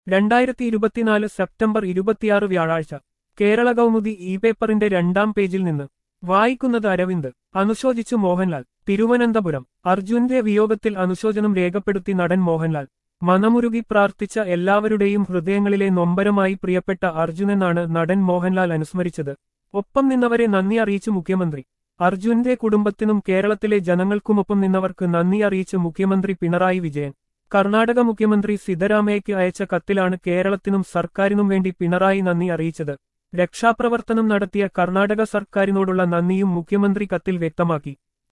രണ്ടായിരത്തി ഇരുപത്തിനാല് സെപ്റ്റംബർ ഇരുപത്തിയാറ് വ്യാഴാഴ്ച കേരള കൗമുദി ഇ പേപ്പറിന്റെ രണ്ടാം പേജിൽ നിന്ന് വായിക്കുന്നത് അരവിന്ദ് അനുശോചിച്ചു മോഹൻലാൽ തിരുവനന്തപുരം അർജുന്റെ വിയോഗത്തിൽ അനുശോചനം രേഖപ്പെടുത്തി നടൻ മോഹൻലാൽ മനമുരുകി പ്രാർത്ഥിച്ച എല്ലാവരുടെയും ഹൃദയങ്ങളിലെ നൊമ്പരമായി പ്രിയപ്പെട്ട അർജുനെന്നാണ് നടൻ മോഹൻലാൽ അനുസ്മരിച്ചത് ഒപ്പം നിന്നവരെ നന്ദി അറിയിച്ചു മുഖ്യമന്ത്രി അർജുന്റെ കുടുംബത്തിനും കേരളത്തിലെ ജനങ്ങൾക്കുമൊപ്പം നിന്നവർക്ക് നന്ദി അറിയിച്ച് മുഖ്യമന്ത്രി പിണറായി വിജയൻ കർണാടക മുഖ്യമന്ത്രി സിദ്ധരാമയ്യയ്ക്ക് അയച്ച കത്തിലാണ് കേരളത്തിനും സർക്കാരിനും വേണ്ടി പിണറായി നന്ദി അറിയിച്ചത് രക്ഷാപ്രവർത്തനം നടത്തിയ കർണാടക സർക്കാരിനോടുള്ള നന്ദിയും മുഖ്യമന്ത്രി കത്തിൽ വ്യക്തമാക്കി